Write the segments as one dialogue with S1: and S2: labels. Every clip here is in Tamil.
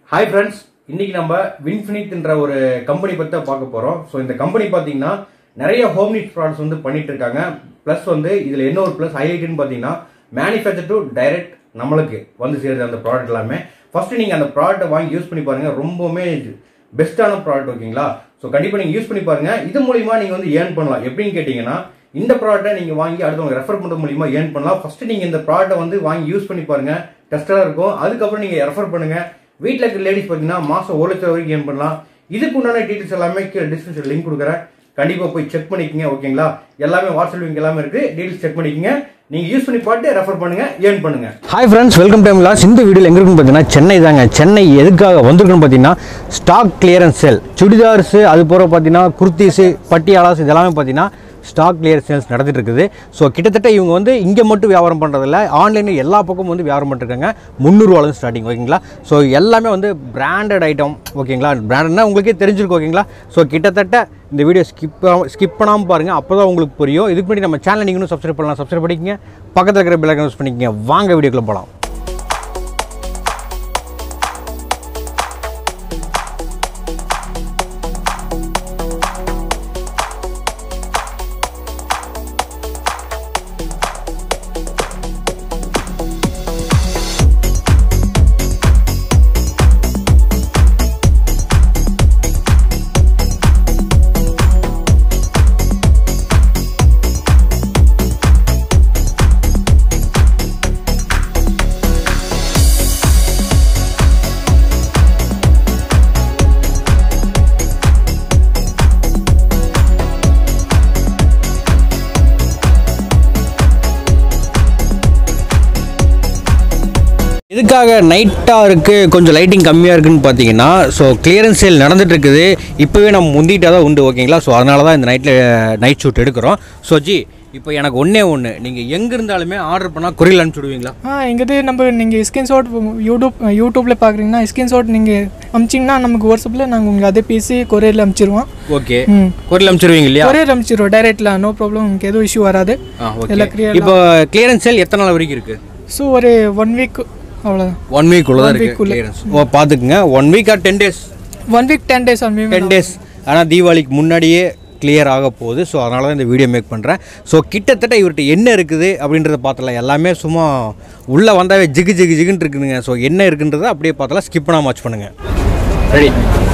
S1: ஹாய் ஃப்ரெண்ட்ஸ் இன்னைக்கு நம்ம வின்ஃபினிட்ன்ற ஒரு கம்பெனி பற்றி தான் பார்க்க போகிறோம் ஸோ இந்த கம்பெனி பார்த்தீங்கன்னா நிறைய ஹோம் நீட் ப்ராடக்ட்ஸ் வந்து பண்ணிட்டு இருக்காங்க ப்ளஸ் வந்து இதில் என்ன ஒரு ப்ளஸ் ஹைலைட்னு பார்த்தீங்கன்னா மேனுஃபேக்சர் டு டைரக்ட் நம்மளுக்கு வந்து சேருது அந்த ப்ராடக்ட் எல்லாமே ஃபர்ஸ்ட் நீங்கள் அந்த ப்ராடக்ட்டை வாங்கி யூஸ் பண்ணி பாருங்க ரொம்பவுமே பெஸ்ட்டான ப்ராடக்ட் ஓகேங்களா ஸோ கண்டிப்பாக நீங்கள் யூஸ் பண்ணி பாருங்க இது மூலியமா நீங்கள் வந்து ஏர்ன் பண்ணலாம் எப்படின்னு கேட்டிங்கன்னா இந்த ப்ராடக்ட்டை நீங்கள் வாங்கி அடுத்தவங்க ரெஃபர் பண்ணுறது மூலியமா ஏர்ன் பண்ணலாம் ஃபர்ஸ்ட் நீங்கள் இந்த ப்ராடக்ட்டை வந்து வாங்கி யூஸ் பண்ணி பாருங்க டெஸ்டராக இருக்கும் அதுக்கப்புறம் நீங்கள் ரெஃபர் பண்ணுங்க வீட்டில் இருக்க லேடிஸ் பார்த்தீங்கன்னா மாதம் ஒரு லட்சம் வரைக்கும் ஏர்ன் பண்ணலாம் இதுக்கு உண்டான டீட்டெயில்ஸ் எல்லாமே கீழே டிஸ்கிரிப்ஷன் லிங்க் கொடுக்குறேன் கண்டிப்பாக போய் செக் பண்ணிக்கங்க ஓகேங்களா எல்லாமே வாட்ஸ்அப் லிங்க் எல்லாமே இருக்கு டீட்டெயில்ஸ் செக் பண்ணிக்கங்க நீங்கள் யூஸ் பண்ணி பார்த்து ரெஃபர் பண்ணுங்க ஏர்ன் பண்ணுங்க
S2: hi friends welcome time loss இந்த வீடியோவில் எங்கே இருக்குன்னு பார்த்தீங்கன்னா சென்னை தாங்க சென்னை எதுக்காக வந்திருக்குன்னு பார்த்தீங்கன்னா ஸ்டாக் கிளியரன்ஸ் சேல் சுடிதார்ஸு அது போகிற பார்த்தீங்கன்னா குர்த்திஸு பட்டியாலாஸ் இதெல்லாமே பார்த்தீங்கன்னா ஸ்டாக் கிளியர் சேல்ஸ் நடந்துட்டு இருக்குது ஸோ கிட்டத்தட்ட இவங்க வந்து இங்கே மட்டும் வியாபாரம் பண்ணுறதில்ல ஆன்லைனில் எல்லா பக்கமும் வந்து வியாபாரம் பண்ணிருக்காங்க முந்நூறுவாலும் ஸ்டார்டிங் ஓகேங்களா ஸோ எல்லாமே வந்து பிராண்டட் ஐட்டம் ஓகேங்களா பிராண்டட்னா உங்களுக்கே தெரிஞ்சிருக்கும் ஓகேங்களா ஸோ கிட்டத்தட்ட இந்த வீடியோ ஸ்கிப் ஸ்கிப் பண்ணாமல் பாருங்கள் அப்போ தான் உங்களுக்கு புரியும் இதுக்கு முன்னாடி நம்ம சேனல் நீங்களும் சப்ஸ்கிரைப் பண்ணலாம் சப்ஸ்கிரைப் பண்ணிக்கங்க பக்கத்தில் இருக்கிற பெல் யூஸ் பண்ணிக்கங்க வாங்க வீடியோக்குள்ள போகலாம் இதுக்காக நைட்டாக இருக்குது கொஞ்சம் லைட்டிங் கம்மியாக இருக்குன்னு பார்த்தீங்கன்னா ஸோ கிளியரன்ஸ் சேல் நடந்துட்டு இருக்குது இப்போவே நம்ம முந்திட்டா தான் உண்டு ஓகேங்களா ஸோ அதனால தான் இந்த நைட்டில் நைட் ஷூட் எடுக்கிறோம் ஸோ ஜி இப்போ எனக்கு ஒன்றே ஒன்று நீங்கள் எங்கே இருந்தாலுமே ஆர்டர் பண்ணால் கொரியல் அனுப்பிச்சுடுவீங்களா
S3: ஆ இங்கேது நம்ம நீங்கள் ஸ்கிரீன்ஷாட் யூடியூப் யூடியூப்பில் பார்க்குறீங்கன்னா ஸ்கிரீன்ஷாட் நீங்கள் அமிச்சிங்கன்னா நமக்கு வாட்ஸ்அப்பில் நாங்கள் உங்களுக்கு அதே பேசி கொரியரில் அனுப்பிச்சிருவோம்
S2: ஓகே
S3: ம்
S2: கொரியல் அனுப்பிச்சிடுவீங்க இல்லையா
S3: கொரியர் அனுப்பிச்சிருவோம் டைரெக்டில் நோ ப்ராப்ளம் உங்களுக்கு எதுவும் இஷ்யூ வராது
S2: ஆ ஓகே
S3: எல்லாம் clear
S2: இப்போ கிளியரன்ஸ் சேல் எத்தனை நாள் வரைக்கும் இருக்குது
S3: ஸோ ஒரு ஒன் வீக் அவ்வளோதான்
S2: ஒன் வீக் உள்ள தான்
S3: One
S2: இருக்குது
S3: week உள்ள.
S2: கிளியரன்ஸ் ஓ பார்த்துக்குங்க one week or ten days
S3: one week ten days அந்த
S2: டென் டேஸ் ஆனால் தீபாவளிக்கு முன்னாடியே கிளியர் ஆக போகுது ஸோ அதனால தான் இந்த வீடியோ மேக் பண்ணுறேன் ஸோ கிட்டத்தட்ட இவர்கிட்ட என்ன இருக்குது அப்படின்றத பார்த்தலாம் எல்லாமே சும்மா உள்ளே வந்தாவே ஜிகு ஜிகு ஜிகுன்னு இருக்குதுங்க ஸோ என்ன இருக்குன்றதை அப்படியே பார்த்தலாம் ஸ்கிப் பண்ணாம வாட்ச் பண்ணுங்கள் ரெடி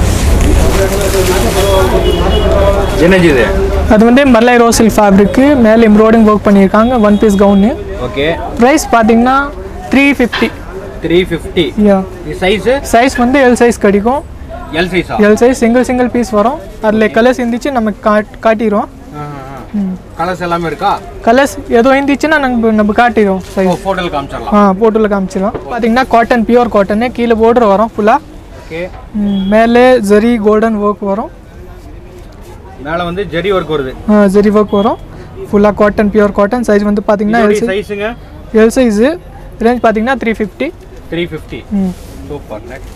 S2: என்ன இது
S3: அது வந்து மர்லை ரோசில் ஃபேப்ரிக்கு மேலே எம்ப்ராய்டிங் ஒர்க் பண்ணியிருக்காங்க one piece gown
S2: okay
S3: price பார்த்தீங்கன்னா three fifty
S2: three fifty
S3: yeah
S2: size
S3: size வந்து எல் சைஸ் கிடைக்கும்
S2: எல் சைஸா
S3: L size single single piece வரும் அதில் கலர்ஸ் இருந்துச்சு நம்ம காட் காட்டிடுவோம்
S2: கலர்ஸ் எல்லாமே இருக்கா
S3: கலர்ஸ் ஏதோ இருந்துச்சுன்னா நம்ம நம்ம காட்டிடுவோம்
S2: ஓ
S3: சைஸ்
S2: ஃபோட்டோவில் காமிச்சிடலாம்
S3: ஆ போட்டில் காமிச்சிடலாம் பார்த்தீங்கன்னா காட்டன் பியூர் காட்டனு கீழே border வரும் ஃபுல்லாக
S2: ஓகே
S3: மேலே ஜரி கோல்டன் ஒர்க் வரும்
S2: மேலே வந்து ஜெரி ஒர்க் வருது
S3: ஆ, ஜரி ஒர்க் வரும் ஃபுல்லாக காட்டன் பியூர் காட்டன் சைஸ் வந்து பார்த்தீங்கன்னா எல் சைஸ்
S2: சைஸுங்க
S3: எல் சைஸு ரேஞ்ச் பார்த்தீங்கன்னா த்ரீ ஃபிஃப்டி
S2: த்ரீ ஃபிஃப்டி
S3: ம்
S2: சூப்பர் நெக்ஸ்ட்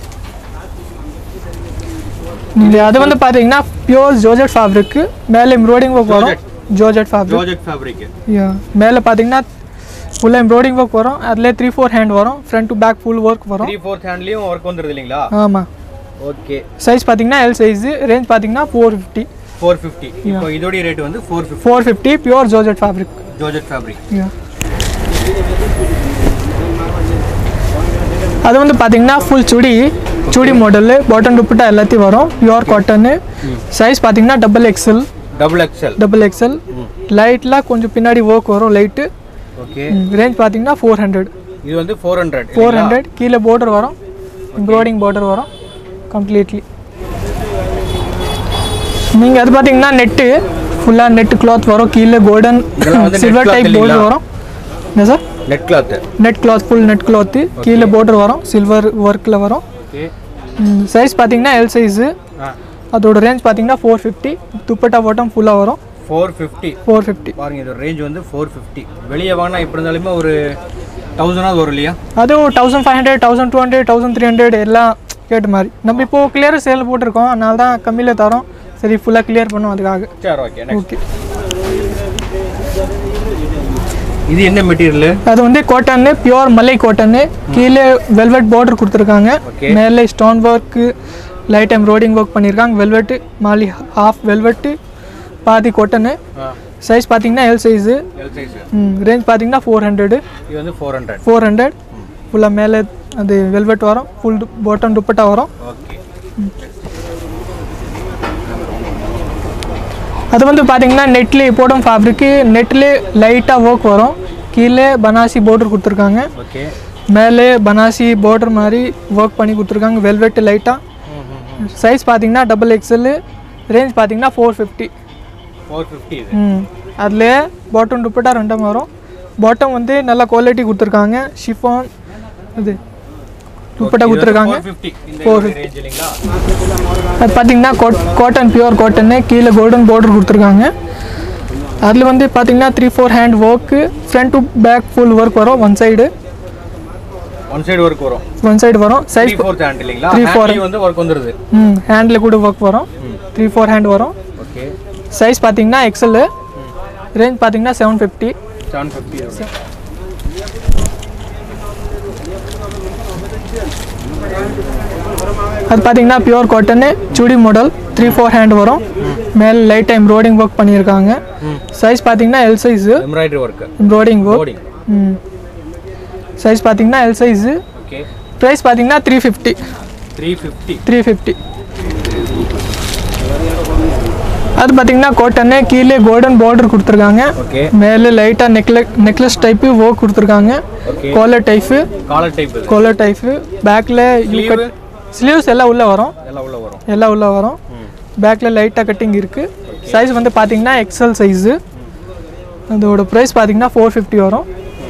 S3: நீங்கள் அது வந்து பார்த்தீங்கன்னா பியூர் ஜோர்ஜெட் ஃபேப்ரிக்கு மேலே எம்ப்ராய்டிங் ஒர்க் வரும் georgette fabric
S2: project fabric
S3: yeah மேலே பார்த்தீங்கன்னா ஃபுல்லாக எம்ப்ராய்டிங் ஒர்க் வரும் அதில் த்ரீ ஃபோர் ஹேண்ட் வரும் front to back full work வரும்
S2: த்ரீ ஃபோர்த் ஹேண்ட்லேயும் ஒர்க் வந்துருது இல்லைங்களா
S3: ஆமாம்
S2: ஓகே
S3: சைஸ் பார்த்தீங்கன்னா எல் சைஸு ரேஞ்ச் பார்த்தீங்கன்னா ஃபோர் ஃபிஃப்டி
S2: ஃபோர் ஃபிஃப்டி இப்போ இதோடைய ரேட் வந்து four fifty
S3: four fifty pure georgette fabric
S2: georgette fabric
S3: yeah அது வந்து பார்த்தீங்கன்னா ஃபுல் சுடி சுடி மாடலு பாட்டன் துப்பட்டா எல்லாத்தையும் வரும் பியூர் காட்டனு சைஸ் பார்த்தீங்கன்னா double XL
S2: double XL
S3: double XL லைட்லாம் கொஞ்சம் பின்னாடி ஒர்க் வரும் லைட்டு
S2: ஓகே
S3: ரேஞ்ச் பார்த்தீங்கன்னா ஃபோர் ஹண்ட்ரட்
S2: இது வந்து ஃபோர் ஹண்ட்ரட்
S3: ஃபோர் ஹண்ட்ரட் கீழே border வரும் எம்ப்ராய்டிங் border வரும் கம்ப்ளீட்லி நீங்கள் அது பார்த்தீங்கன்னா நெட்டு ஃபுல்லாக நெட் கிளாத் வரும் கீழே கோல்டன்
S2: இதெல்லாம் வந்து net
S3: சில்வர்
S2: cloth
S3: டைப்
S2: இல்லைங்களா?
S3: border வரும் என்ன sir
S2: net cloth
S3: net cloth full net cloth கீழே border வரும் சில்வர் ஒர்க்கில் வரும்
S2: ஓகே
S3: சைஸ் பார்த்தீங்கன்னா எல் சைஸு அதோட ரேஞ்ச் பார்த்தீங்கன்னா ஃபோர் ஃபிஃப்டி துப்பட்டா பாட்டம் ஃபுல்லாக வரும்
S2: ஃபோர் ஃபிஃப்டி
S3: ஃபோர் ஃபிஃப்டி
S2: பாருங்க இதோட ரேஞ்ச் வந்து ஃபோர் ஃபிஃப்டி வெளியே வாங்கினா எப்படி இருந்தாலுமே ஒரு தௌசண்டாவது வரும் இல்லையா
S3: அதுவும் thousand five hundred thousand two hundred thousand three hundred எல்லாம் கேட்ட மாதிரி நம்ம இப்போ கிளியர் சேல் போட்டிருக்கோம் அதனால தான் கம்மியில் தரோம் சரி ஃபுல்லாக கிளியர் பண்ணோம் அதுக்காக
S2: சரி ஓகே நெக்ஸ்ட்
S3: ஓகே
S1: இது என்ன மெட்டீரியல்
S3: அது வந்து காட்டன்னு பியூர் மலை காட்டன்னு கீழே வெல்வெட் பார்டர் கொடுத்துருக்காங்க
S1: Okay.
S3: மேலே stone work light embroidering work பண்ணியிருக்காங்க வெல்வெட்டு மாலி ஹாஃப் வெல்வெட்டு பாதி காட்டனு சைஸ் பார்த்தீங்கன்னா L size
S1: L size
S3: range பார்த்தீங்கன்னா ஃபோர் ஹண்ட்ரடு
S1: இது வந்து ஃபோர் ஹண்ட்ரட்
S3: ஃபோர் ஹண்ட்ரட் ஃபுல்லாக மேலே அது வெல்வெட் வரும் ஃபுல் பாட்டம் துப்பட்டா வரும்
S1: ஓகே
S3: அது வந்து பார்த்தீங்கன்னா நெட்லி போடும் ஃபேப்ரிக்கு நெட்லேயே லைட்டாக ஒர்க் வரும் கீழே பனாசி பார்டர் கொடுத்துருக்காங்க
S1: ஓகே
S3: மேலே பனாசி பார்டர் மாதிரி ஒர்க் பண்ணி கொடுத்துருக்காங்க வெல்வெட் லைட்டாக சைஸ் பார்த்தீங்கன்னா டபுள் எக்ஸ்எல் ரேஞ்ச் பார்த்தீங்கன்னா ஃபோர் ஃபிஃப்டி
S1: ஃபோர் ஃபிஃப்டி இது
S3: ம் அதில் பாட்டம் துப்பட்டா ரெண்டும் வரும் பாட்டம் வந்து நல்ல குவாலிட்டி கொடுத்துருக்காங்க ஷிஃபான் இது துப்பட்டா கொடுத்துருக்காங்க
S1: ஃபோர் ஃபிஃப்டி இந்த
S3: Four
S1: ரேஞ்ச் இல்லைங்களா
S3: அது பார்த்தீங்கன்னா காட்டன் பியூர் காட்டன்னு கீழே கோல்டன் பார்டர் கொடுத்துருக்காங்க அதில் வந்து பார்த்தீங்கன்னா three four hand work front to back full work வரும் one side
S1: one side work வரும்
S3: ஒன் சைடு வரும்
S1: த்ரீ
S3: சைஸ்
S1: ஃபோர்த் ஹேண்ட் இல்லைங்களா
S3: Three, four.
S1: ஹேண்ட்லயும் வந்து ஒர்க் வந்துருது
S3: ம் ஹேண்டில் கூட ஒர்க் வரும் த்ரீ ஃபோர் ஹேண்ட் வரும்
S1: ஓகே
S3: சைஸ் பார்த்தீங்கன்னா எக்ஸல் ரேஞ்ச் பார்த்தீங்கன்னா செவன் ஃபிஃப்டி
S1: செவன் ஃபிஃப்டி
S3: அது பார்த்தீங்கன்னா pure cotton chudi model three four hand வரும் மேலே லைட் எம்ப்ராய்டிங் ஒர்க் பண்ணியிருக்காங்க சைஸ் பார்த்தீங்கன்னா L size
S1: embroidery work
S3: embroidering work
S1: coding
S3: ம் சைஸ் பார்த்தீங்கன்னா எல் சைஸு
S1: ஓகே
S3: ப்ரைஸ் பார்த்தீங்கன்னா three fifty
S1: three fifty
S3: three fifty அது பார்த்தீங்கன்னா காட்டனு கீழே கோல்டன் பார்டர் கொடுத்துருக்காங்க
S1: ஓகே
S3: மேலே லைட்டாக நெக்ல நெக்லஸ் டைப்பு ஒர்க் கொடுத்துருக்காங்க
S1: okay
S3: collar type
S1: collar type இது
S3: காலர் டைப்பு பேக்கில் யூ கட் ஸ்லீவ்ஸ் எல்லாம் உள்ளே வரும்
S1: எல்லாம் உள்ள வரும்
S3: எல்லாம் உள்ளே வரும் பேக்கில் லைட்டாக கட்டிங் இருக்குது சைஸ் வந்து பார்த்தீங்கன்னா எக்ஸல் சைஸு அதோட ப்ரைஸ் பார்த்தீங்கன்னா ஃபோர் ஃபிஃப்டி வரும்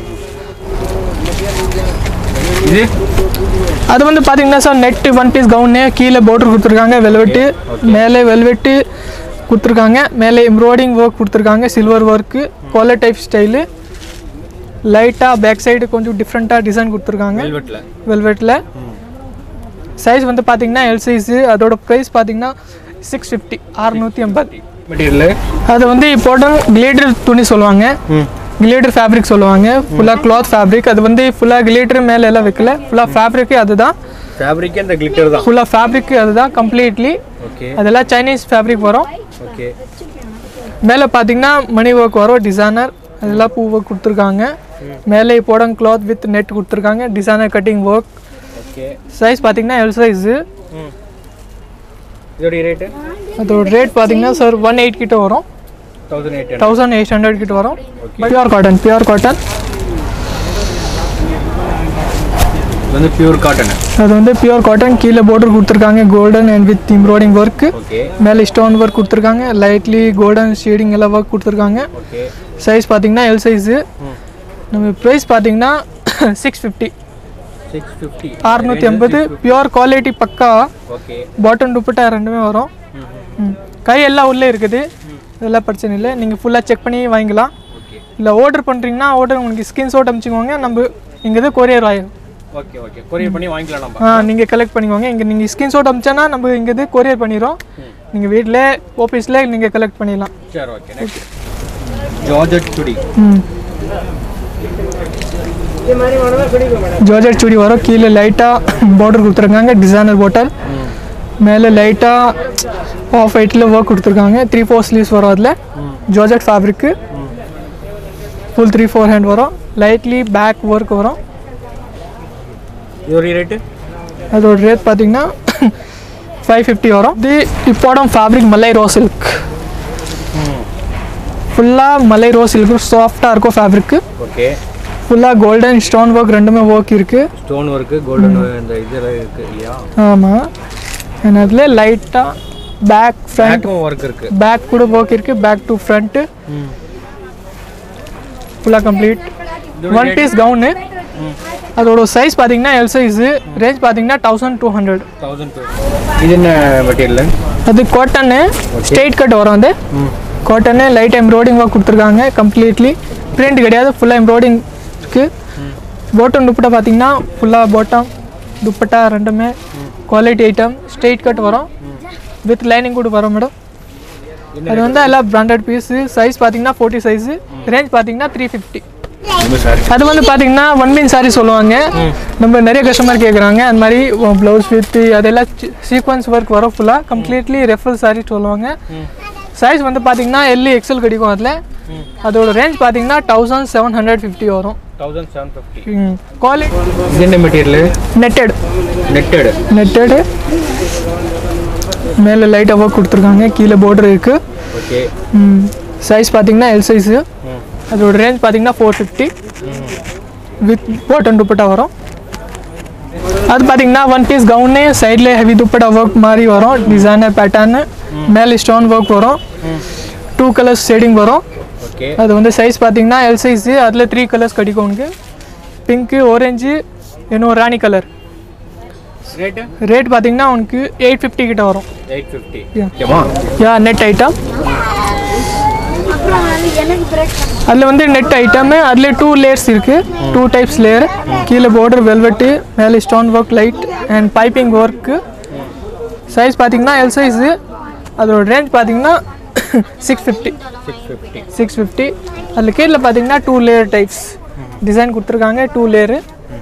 S1: இது
S3: அது வந்து பார்த்தீங்கன்னா sir net one piece gown கீழே பார்டர் கொடுத்துருக்காங்க வெல்வெட்டு மேலே வெல்வெட்டு கொடுத்துருக்காங்க மேலே எம்ப்ராய்டிங் ஒர்க் கொடுத்துருக்காங்க silver work collar type style லைட்டாக பேக் சைடு கொஞ்சம் டிஃப்ரெண்ட்டாக டிசைன் கொடுத்துருக்காங்க
S1: வெல்வெட்ல
S3: வெல்வெட்டில் சைஸ் வந்து பார்த்தீங்கன்னா எல் சைஸு அதோட ப்ரைஸ் பார்த்தீங்கன்னா சிக்ஸ் ஃபிஃப்டி அறுநூற்றி எண்பது
S1: மெட்டீரியல்
S3: அது வந்து இப்போ கிளேட்டர் துணி சொல்லுவாங்க கிளேட்டர் ஃபேப்ரிக் சொல்லுவாங்க ஃபுல்லாக கிளாத் ஃபேப்ரிக் அது வந்து ஃபுல்லாக கிளேட்டர் மேலே எல்லாம் வைக்கல ஃபுல்லாக ஃபேப்ரிக்கு அதுதான்
S1: ஃபேப்ரிக் அந்த கிளிட்டர் தான்
S3: ஃபுல்லாக ஃபேப்ரிக் அதுதான் கம்ப்ளீட்லி
S1: ஓகே
S3: அதெல்லாம் சைனீஸ் ஃபேப்ரிக் வரும்
S1: ஓகே
S3: மேலே பார்த்தீங்கன்னா மணி ஒர்க் வரும் டிசைனர் அதெல்லாம் பூ ஒர்க் கொடுத்துருக்காங்க மேலே போடம் கிளாத் வித் நெட் கொடுத்துருக்காங்க designer cutting work
S1: okay
S3: size பார்த்தீங்கன்னா எல் சைஸு
S1: ம் இதோடைய ரேட்டு
S3: அதோட ரேட் பார்த்தீங்கன்னா சார் ஒன் எயிட் கிட்ட வரும்
S1: thousand eight
S3: thousand eight hundred கிட்ட வரும் பியூர் காட்டன் பியூர் காட்டன்
S1: வந்து பியூர் காட்டன்
S3: அது வந்து பியூர் காட்டன் கீழே பார்டர் கொடுத்துருக்காங்க golden and with embroidering work
S1: okay
S3: மேலே ஸ்டோன் ஒர்க் கொடுத்துருக்காங்க லைட்லி கோல்டன் ஷேடிங் எல்லாம் ஒர்க் கொடுத்துருக்காங்க
S1: ஓகே
S3: சைஸ் பார்த்தீங்கன்னா எல் சைஸு நம்ம ப்ரைஸ் பார்த்தீங்கன்னா சிக்ஸ் ஃபிஃப்டி
S1: சிக்ஸ் ஃபிஃப்டி
S3: அறுநூற்றி ஐம்பது பியூர் குவாலிட்டி பக்கா
S1: ஓகே
S3: பாட்டன் துப்பட்டா ரெண்டுமே வரும் ம். கை எல்லாம் உள்ளே இருக்குது இதெல்லாம் பிரச்சனை இல்லை நீங்கள் ஃபுல்லாக செக் பண்ணி வாங்கிக்கலாம்
S1: ஓகே
S3: இல்லை ஆர்டர் பண்ணுறீங்கன்னா ஆர்டர் உங்களுக்கு ஸ்கிரீன்ஷாட் அனுப்பிச்சிக்கோங்க நம்ம இங்கே இது கொரியர் ஆயிடும்
S1: ஓகே ஓகே கொரியர் பண்ணி வாங்கிக்கலாம் நம்ம
S3: ஆ நீங்கள் கலெக்ட் பண்ணிக்கோங்க இங்கே நீங்கள் ஸ்கிரீன்ஷாட் அனுப்பிச்சோன்னா நம்ம இங்கே இது கொரியர் பண்ணிடுறோம் நீங்கள் வீட்டில் ஆஃபீஸில் நீங்கள் கலெக்ட் பண்ணிடலாம்
S1: சரி ஓகே நெக்ஸ்ட் ஜார்ஜட் சுடி
S3: ம் ஜார்ஜட் சுடி வரும் கீழே லைட்டாக பார்டர் கொடுத்துருக்காங்க டிசைனர் பாட்டல் மேலே லைட்டாக ஆஃப் ஒயிட்டில் ஒர்க் கொடுத்துருக்காங்க த்ரீ ஃபோர் ஸ்லீவ்ஸ் வரும் அதில் georgette fabric full three four hand வரும் லைட்லி பேக் ஒர்க் வரும்
S1: இதோடைய ரேட்டு
S3: அதோட ரேட் பார்த்தீங்கன்னா ஃபைவ் ஃபிஃப்டி வரும் இது இப்போடம் ஃபேப்ரிக் மலை ரோ சில்க் ஃபுல்லாக மலை ரோ சில்க் சாஃப்டாக இருக்கும் ஃபேப்ரிக்கு
S1: ஓகே
S3: ஃபுல்லாக கோல்டன் ஸ்டோன் ஒர்க் ரெண்டுமே ஒர்க் இருக்குது
S1: ஸ்டோன் ஒர்க்கு கோல்டன் இந்த இதெல்லாம் இருக்கு இல்லையா
S3: ஆமாம் அண்ட் அதில் லைட்டாக பேக் ஃப்ரண்ட்
S1: பேக்கும் ஒர்க் இருக்கு
S3: பேக் கூட ஒர்க் இருக்குது பேக் டு ஃப்ரண்ட்டு ஃபுல்லாக கம்ப்ளீட் ஒன் பீஸ் கவுனு அதோட சைஸ் பார்த்தீங்கன்னா எல் சைஸு ரேஞ்ச் பார்த்தீங்கன்னா thousand two hundred
S1: thousand two இது என்ன மெட்டீரியல்
S3: அது காட்டனு ஸ்ட்ரெயிட் கட் வரும் அது காட்டனு லைட் எம்ப்ராய்டிங் ஒர்க் கொடுத்துருக்காங்க கம்ப்ளீட்லி பிரிண்ட் கிடையாது ஃபுல்லாக எம்ப்ராய்டிங் இருக்குது பாட்டம் துப்பட்டா பார்த்தீங்கன்னா ஃபுல்லாக பாட்டம் துப்பட்டா ரெண்டுமே குவாலிட்டி ஐட்டம் ஸ்ட்ரெயிட் கட் வரும் வித் லைனிங் கூட வரும் மேடம் அது வந்து எல்லாம் பிராண்டட் பீஸு சைஸ் பார்த்தீங்கன்னா ஃபோர்ட்டி சைஸு ரேஞ்ச் பார்த்தீங்கன்னா த்ரீ ஃபிஃப்டி அது வந்து பார்த்தீங்கன்னா ஒன் மீன் சாரி சொல்லுவாங்க நம்ம நிறைய கஸ்டமர் கேட்குறாங்க அந்த மாதிரி ப்ளவுஸ் வித் அதெல்லாம் சீக்வன்ஸ் ஒர்க் வரும் ஃபுல்லாக கம்ப்ளீட்லி ரெஃபல் சாரி சொல்லுவாங்க சைஸ் வந்து பார்த்தீங்கன்னா எல்லி எக்ஸல் கிடைக்கும் அதில் அதோட ரேஞ்ச் பார்த்தீங்கன்னா தௌசண்ட் செவன் ஹண்ட்ரட் ஃபிஃப்டி வரும்
S1: தௌசண்ட் செவன் ஃபிஃப்டி
S3: குவாலிட்டி
S1: இது என்ன மெட்டீரியல்
S3: நெட்டட்
S1: நெட்டடு
S3: நெட்டடு மேலே லைட்டாக ஒர்க் கொடுத்துருக்காங்க கீழே border இருக்கு
S1: ஓகே
S3: சைஸ் பார்த்தீங்கன்னா எல் சைஸு அதோட ரேஞ்ச் பார்த்தீங்கன்னா four fifty with bottom dupatta வரும் அது பார்த்தீங்கன்னா ஒன் பீஸ் கவுனே சைடில் ஹெவி துப்பட்டா ஒர்க் மாதிரி வரும் டிசைனர் பேட்டர்னு மேலே ஸ்டோன் ஒர்க் வரும் டூ கலர்ஸ் ஷேடிங் வரும்
S1: ஓகே
S3: அது வந்து சைஸ் பார்த்தீங்கன்னா எல் சைஸு அதில் த்ரீ கலர்ஸ் கிடைக்கும் உனக்கு பிங்க்கு ஆரஞ்சு இன்னும் ராணி கலர்
S1: ரேட்டு
S3: ரேட் பார்த்தீங்கன்னா உனக்கு எயிட் ஃபிஃப்டி கிட்ட வரும்
S1: எயிட் ஃபிஃப்டி
S3: Yeah.
S1: ஓகேவா
S3: யா நெட் ஐட்டம்
S4: அப்புறம் வந்து எனக்கு பிரேக்
S3: அதில் வந்து நெட் ஐட்டமு அதில் டூ லேயர்ஸ் இருக்குது டூ டைப்ஸ் லேயர் கீழே border வெல்வெட்டு மேலே stone work light and piping work size பார்த்தீங்கன்னா எல் சைஸு அதோட ரேஞ்ச் பார்த்தீங்கன்னா six fifty
S1: six fifty
S3: six fifty அதில் கீழே பார்த்தீங்கன்னா டூ லேயர் டைப்ஸ் டிசைன் கொடுத்துருக்காங்க டூ லேயரு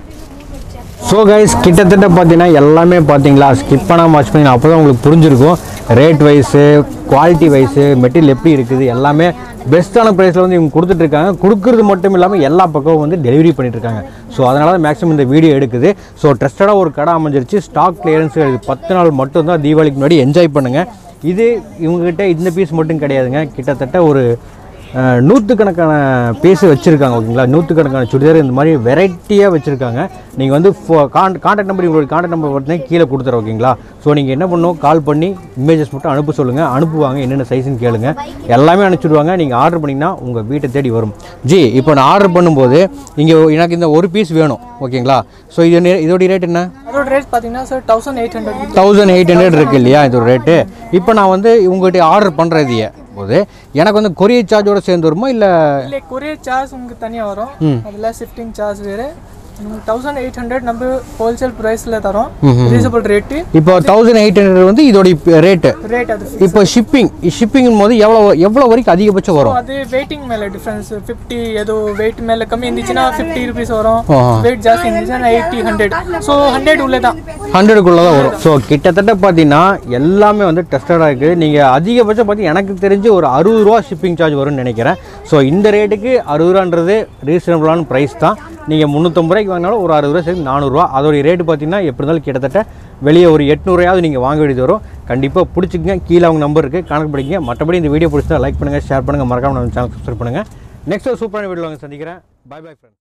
S2: ஸோ கைஸ் கிட்டத்தட்ட பார்த்தீங்கன்னா எல்லாமே பார்த்தீங்களா ஸ்கிப் பண்ணாமல் வாட்ச் பண்ணி அப்போ தான் உங்களுக்கு புரிஞ்சிருக்கும் rate wise quality wise material எப்படி இருக்குது எல்லாமே பெஸ்ட்டான ப்ரைஸில் வந்து இவங்க கொடுத்துட்ருக்காங்க கொடுக்குறது மட்டும் இல்லாமல் எல்லா பக்கமும் வந்து டெலிவரி பண்ணிட்டுருக்காங்க ஸோ அதனால தான் மேக்ஸிமம் இந்த வீடியோ எடுக்குது ஸோ ட்ரஸ்டடாக ஒரு கடை அமைஞ்சிருச்சு ஸ்டாக் கிளியரன்ஸ் இது பத்து நாள் மட்டும்தான் தீபாவளிக்கு முன்னாடி என்ஜாய் பண்ணுங்கள் இது இவங்ககிட்ட இந்த பீஸ் மட்டும் கிடையாதுங்க கிட்டத்தட்ட ஒரு அஹ், நூற்றுக்கணக்கான பீஸ் வச்சுருக்காங்க ஓகேங்களா நூற்றுக்கணக்கான சுடிதார் இந்த மாதிரி வெரைட்டியாக வச்சுருக்காங்க நீங்கள் வந்து கான்டாக்ட் நம்பர் உங்களுடைய கான்டாக்ட் நம்பர் பார்த்தீங்கன்னா கீழே கொடுத்துறேன் ஓகேங்களா ஸோ நீங்கள் என்ன பண்ணணும் கால் பண்ணி இமேஜஸ் மட்டும் அனுப்ப சொல்லுங்கள் அனுப்புவாங்க என்னென்ன சைஸ்னு கேளுங்க எல்லாமே அனுப்பிச்சுடுவாங்க நீங்கள் ஆர்டர் பண்ணிங்கன்னா உங்கள் வீட்டை தேடி வரும் ஜி இப்போ நான் ஆர்டர் பண்ணும்போது இங்கே எனக்கு இந்த ஒரு பீஸ் வேணும் ஓகேங்களா ஸோ இது நே- இதோடைய ரேட் என்ன
S3: அதோட ரேட் பார்த்தீங்கன்னா sir thousand eight hundred
S2: thousand eight hundred இருக்கு இல்லையா இதோட ரேட்டு இப்போ நான் வந்து உங்கள்கிட்ட ஆர்டர் பண்ணுறது போது எனக்கு வந்து கொரியர் சார்ஜோட சேர்ந்து வருமா இல்லை
S3: இல்லை கொரியர் சார்ஜ் உங்களுக்கு தனியாக வரும் அதில் ஷிஃப்டிங் சார்ஜ் வேறு தௌசண்ட் எயிட் ஹண்ட்ரட் நம்ம ஹோல்சேல் ப்ரைஸில் தரோம் ரீசனபிள் ரேட்டு
S2: இப்போ தௌசண்ட் எயிட் ஹண்ட்ரட் வந்து இதோட ரேட்டு
S3: ரேட் அது
S2: இப்போ ஷிப்பிங் ஷிப்பிங் போது எவ்வளோ எவ்வளோ வரைக்கும் அதிகபட்சம் வரும்
S3: அது வெயிட்டிங் மேலே டிஃப்ரென்ஸ் ஃபிஃப்டி ஏதோ வெயிட் மேலே கம்மி இருந்துச்சுன்னா ஃபிஃப்டி ருபீஸ் வரும்
S2: ஆஹா.
S3: வெயிட் ஜாஸ்தி இருந்துச்சுன்னா எயிட்டி ஹண்ட்ரட் ஸோ ஹண்ட்ரட் உள்ளே தான்
S2: ஹண்ட்ரடுக்குள்ளே தான் வரும் ஸோ கிட்டத்தட்ட பார்த்தீங்கன்னா எல்லாமே வந்து டெஸ்டடாக இருக்குது நீங்கள் அதிகபட்சம் பார்த்தி எனக்கு தெரிஞ்சு ஒரு அறுபது ரூபா ஷிப்பிங் சார்ஜ் வரும்னு நினைக்கிறேன் ஸோ இந்த ரேட்டுக்கு அறுபது ரூபான்றது ரீசனபிளான ப்ரைஸ் தான் நீங்கள் முந்நூற்றம்பது ரூபாய்க்கு வாங்கினாலும் ஒரு அறுபது ரூபா சரி நானூறுரூவா அதோடைய ரேட்டு பார்த்தீங்கன்னா எப்படி இருந்தாலும் கிட்டத்தட்ட வெளியே ஒரு எட்நூறுயாவது நீங்கள் வாங்க வேண்டியது வரும் கண்டிப்பாக பிடிச்சிக்கங்க கீழே அவங்க நம்பர் இருக்குது கணக்கு படிங்க மற்றபடி இந்த வீடியோ பிடிச்சா லைக் பண்ணுங்கள் ஷேர் பண்ணுங்கள் மறக்காம நம்ம சேனல் சப்ஸ்கிரைப் பண்ணுங்கள் நெக்ஸ்ட் ஒரு சூப்பரான வீடியோ சந்திக்கிறேன் பை பை ஃப்ரெண்ட்